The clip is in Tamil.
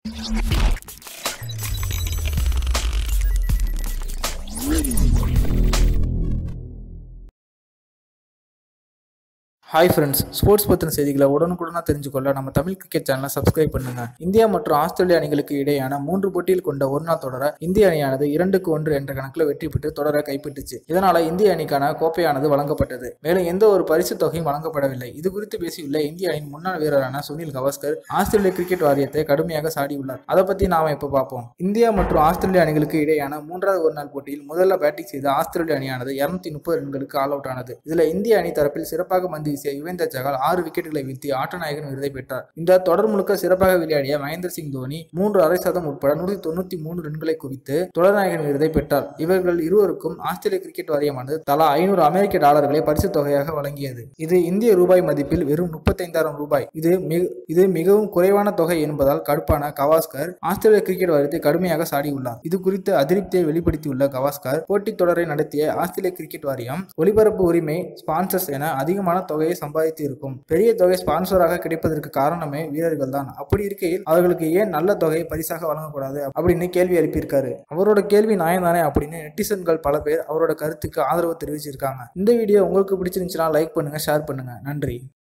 ஹாய் ஃப்ரெண்ட்ஸ் ஸ்போர்ட்ஸ் பற்றின செய்திகளை உடனுக்குடனாக தெரிஞ்சுக்கொள்ள நம்ம தமிழ் கிரிக்கெட் சேனலை சப்ஸ்கிரைப் பண்ணுங்க இந்தியா மற்றும் ஆஸ்திரேலிய அணிகளுக்கு இடையேயான மூன்று போட்டியில் கொண்ட ஒருநாள் தொடர இந்திய அணியானது இரண்டுக்கு ஒன்று என்ற கணக்கில் வெற்றி பெற்று தொடரை கைப்பற்றுச்சு இதனால இந்திய அணிக்கான கோப்பையானது வழங்கப்பட்டது மேலும் எந்த ஒரு பரிசு தொகையும் வழங்கப்படவில்லை இது குறித்து பேசியுள்ள இந்திய அணியின் முன்னாள் வீரரான சுனில் கவாஸ்கர் ஆஸ்திரேலிய கிரிக்கெட் வாரியத்தை கடுமையாக சாடியுள்ளார் அதை பத்தி நாம இப்ப பார்ப்போம் இந்தியா மற்றும் ஆஸ்திரேலிய அணிகளுக்கு இடையேயான மூன்றாவது ஒருநாள் போட்டியில் முதல்ல பேட்டிங் செய்த ஆஸ்திரேலிய அணியானது இருநூத்தி முப்பது ரன்களுக்கு ஆல் அவுட் ஆனது இதுல இந்திய அணி தரப்பில் சிறப்பாக பந்து வீசிய யுவேந்தர் சகால் ஆறு விக்கெட்டுகளை வீழ்த்தி ஆட்ட நாயகன் விருதை பெற்றார் இந்த தொடர் முழுக்க சிறப்பாக விளையாடிய மகேந்திர சிங் தோனி மூன்று அரை சதம் உட்பட நூற்றி தொண்ணூத்தி மூணு ரன்களை குவித்து தொடர் நாயகன் விருதை பெற்றார் இவர்கள் இருவருக்கும் ஆஸ்திரேலிய கிரிக்கெட் வாரியமானது தலா ஐநூறு அமெரிக்க டாலர்களை பரிசு தொகையாக வழங்கியது இது இந்திய ரூபாய் மதிப்பில் வெறும் முப்பத்தைந்தாயிரம் ரூபாய் இது மிக இது மிகவும் குறைவான தொகை என்பதால் கடுப்பான கவாஸ்கர் ஆஸ்திரேலிய கிரிக்கெட் வாரியத்தை கடுமையாக சாடியுள்ளார் இது குறித்து அதிருப்தியை வெளிப்படுத்தியுள்ள கவாஸ்கர் போட்டித் தொடரை நடத்திய ஆஸ்திரேலிய கிரிக்கெட் வாரியம் ஒலிபரப்பு உரிமை ஸ்பான்சர்ஸ் என அதிகமான தொகையை சம்பாதித்து இருக்கும் பெரிய தொகை ஸ்பான்சராக கிடைப்பதற்கு காரணமே வீரர்கள் தான் அப்படி இருக்கையில் அவர்களுக்கு ஏன் நல்ல தொகை பரிசாக வழங்கக்கூடாது அப்படின்னு கேள்வி எழுப்பியிருக்காரு அவரோட கேள்வி நியாயம் தானே அப்படின்னு நெட்டிசன்கள் பல பேர் அவரோட கருத்துக்கு ஆதரவு தெரிவிச்சிருக்காங்க இந்த வீடியோ உங்களுக்கு பிடிச்சிருந்துச்சுன்னா லைக் பண்ணுங்க ஷேர் பண்ணுங்க நன்றி